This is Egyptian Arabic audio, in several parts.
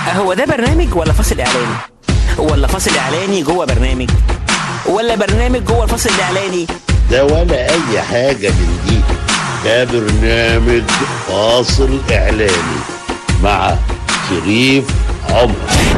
هو ده برنامج ولا فاصل اعلاني ولا فاصل اعلاني جوه برنامج ولا برنامج جوه الفاصل الاعلاني ده ولا اي حاجة من دي ده برنامج فاصل اعلاني مع شريف عمر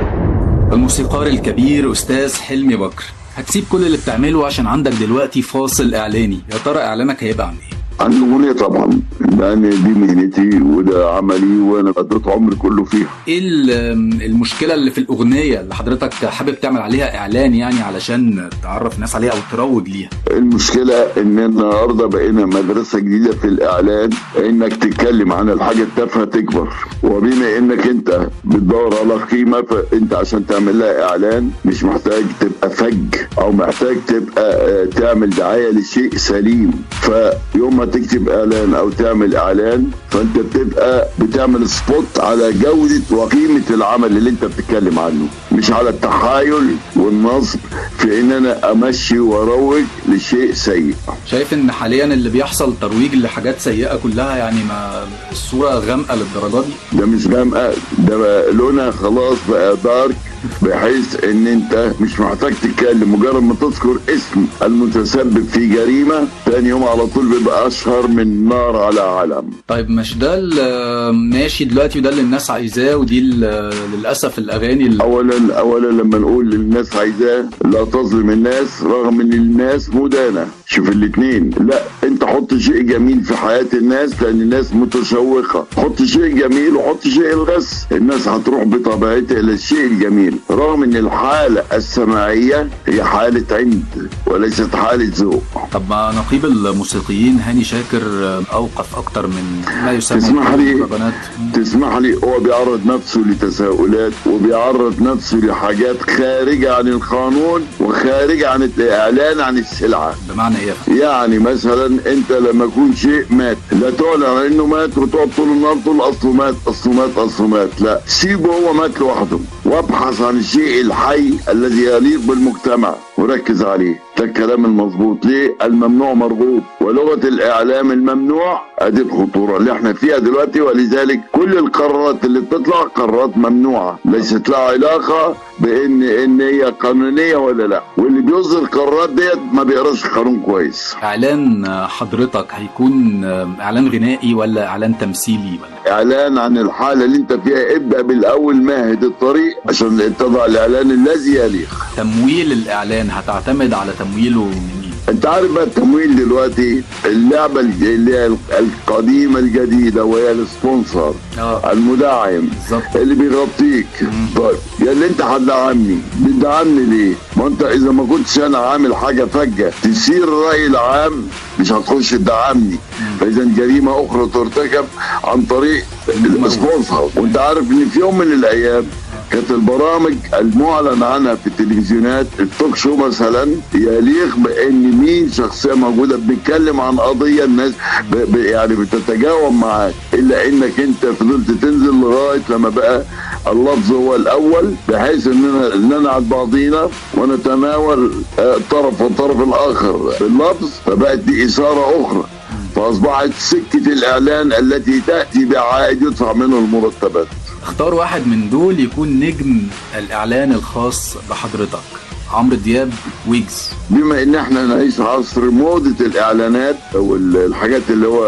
الموسيقار الكبير أستاذ حلمي بكر هتسيب كل اللي بتعمله عشان عندك دلوقتي فاصل إعلاني يا ترى إعلانك هيبقى عن إيه؟ عن الأغنية طبعا لأن دي مهنتي وده عملي وأنا قضيت عمري كله فيها إيه ال- المشكلة اللي في الأغنية اللي حضرتك حابب تعمل عليها إعلان يعني علشان تعرف الناس عليها أو تروج ليها؟ المشكلة إن النهاردة بقينا مدرسة جديدة في الإعلان إنك تتكلم عن الحاجة التافهة تكبر وبما إنك أنت بتدور على قيمة فأنت عشان تعمل لها إعلان مش محتاج تبقى فج أو محتاج تبقى آه، تعمل دعاية لشيء سليم فيوم ما تكتب إعلان أو تعمل إعلان فأنت بتبقى بتعمل سبوت على جودة وقيمة العمل اللي أنت بتتكلم عنه مش على التحايل والنصب في إن أنا أمشي وأروج لشيء سيء شايف إن حاليا اللي بيحصل ترويج لحاجات سيئة كلها يعني ما الصورة غامقة للدرجة دي؟ ده مش غامقة ده بقى لونها خلاص بقى دارك بحيث ان انت مش محتاج تتكلم مجرد ما تذكر اسم المتسبب في جريمة تاني يوم على طول بيبقى اشهر من نار على علم طيب مش ده اللي ماشي دلوقتي وده اللي الناس عايزاه ودي ال- للأسف الأغاني اللي اولا اولا لما نقول للناس عايزاه لا تظلم الناس رغم ان الناس مدانة شوف الاتنين لا انت حط شيء جميل في حياة الناس لان الناس متشوقة حط شيء جميل وحط شيء الغس الناس هتروح بطبيعتها الى الشيء الجميل رغم ان الحالة السماعية هي حالة عند وليست حالة ذوق طب ما نقيب الموسيقيين هاني شاكر اوقف اكتر من ما يسمى تسمح لي بالمهرجانات. تسمح لي هو بيعرض نفسه لتساؤلات وبيعرض نفسه لحاجات خارجة عن القانون وخارجة عن الإعلان عن السلعة بمعنى ايه يعني مثلا انت لما يكون شيء مات لا تعلن عن انه مات وتقعد طول النهار تقول اصله مات اصله مات اصله مات لا سيبه هو مات لوحده وابحث عن الشيء الحي الذي يليق بالمجتمع وركز عليه ده الكلام المظبوط ليه الممنوع مرغوب ولغه الاعلام الممنوع ادي الخطوره اللي احنا فيها دلوقتي ولذلك كل القرارات اللي بتطلع قرارات ممنوعه ليست لها علاقه بان ان هي قانونيه ولا لا واللي بيصدر القرارات ديت ما بيقراش القانون كويس اعلان حضرتك هيكون اعلان غنائي ولا اعلان تمثيلي ولا اعلان عن الحاله اللي انت فيها ابدا بالاول مهد الطريق عشان تضع الاعلان الذي يليق تمويل الاعلان هتعتمد على تمويله من مين انت عارف بقى التمويل دلوقتي اللعبه الج- اللي هي القديمه الجديده وهي السبونسر اه المدعم بالظبط اللي بيغطيك طيب يا اللي انت هتدعمني بتدعمني ليه؟ ما انت اذا ما كنتش انا عامل حاجه فجه تثير الراي العام مش هتخش تدعمني فاذا جريمه اخرى ترتكب عن طريق السبونسر وانت عارف ان في يوم من الايام كانت البرامج المعلن عنها في التلفزيونات التوك شو مثلا يليق بان مين شخصيه موجوده بنتكلم عن قضيه الناس ب ب يعني بتتجاوب معاك الا انك انت فضلت تنزل لغايه لما بقى اللفظ هو الاول بحيث اننا ننعد بعضينا ونتناول آه، الطرف والطرف الاخر باللفظ فبقت دي اثاره اخرى فاصبحت سكه الاعلان التي تاتي بعائد يدفع منه المرتبات اختار واحد من دول يكون نجم الاعلان الخاص بحضرتك عمرو دياب ويجز بما ان احنا نعيش عصر موضة الاعلانات والحاجات اللي هو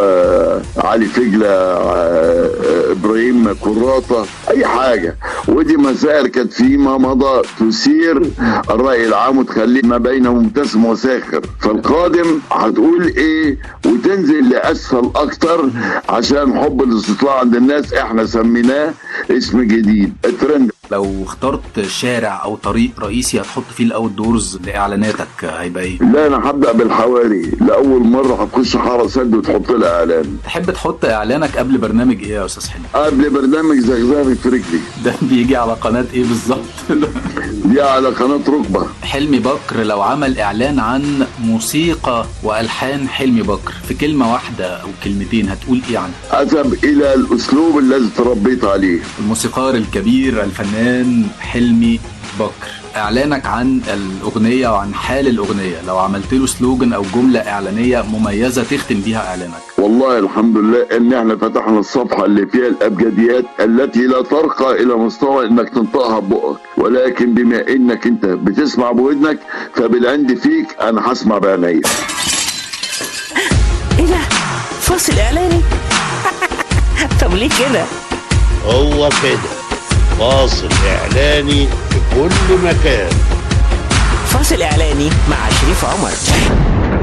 علي فجلة آه، ابراهيم كراطة اي حاجة ودي مسائل كانت فيما مضى تثير الرأي العام وتخليه ما بينه مبتسم وساخر فالقادم هتقول ايه وتنزل لاسفل اكتر عشان حب الاستطلاع عند الناس احنا سميناه اسم جديد الترند لو اخترت شارع او طريق رئيسي هتحط فيه الاوت دورز لاعلاناتك هيبقى ايه لا انا هبدا بالحواري لاول مره هتخش حاره سد وتحط لها اعلان تحب تحط اعلانك قبل برنامج ايه يا استاذ حلمي قبل برنامج زغزغي في رجلي ده بيجي على قناه ايه بالظبط دي على قناه ركبه حلمي بكر لو عمل اعلان عن موسيقى والحان حلمي بكر في كلمه واحده او كلمتين هتقول ايه عنه اذهب الى الاسلوب الذي تربيت عليه الموسيقار الكبير الفنان حلمي بكر اعلانك عن الاغنيه وعن حال الاغنيه لو عملت له سلوجن او جمله اعلانيه مميزه تختم بيها اعلانك والله الحمد لله ان احنا فتحنا الصفحه اللي فيها الابجديات التي لا ترقى الى مستوى انك تنطقها ببقك ولكن بما انك انت بتسمع بودنك فبالعند فيك انا هسمع بعينيا ايه ده فاصل اعلاني طب ليه كده هو كده فاصل إعلاني في كل مكان فاصل اعلاني مع شريف عمر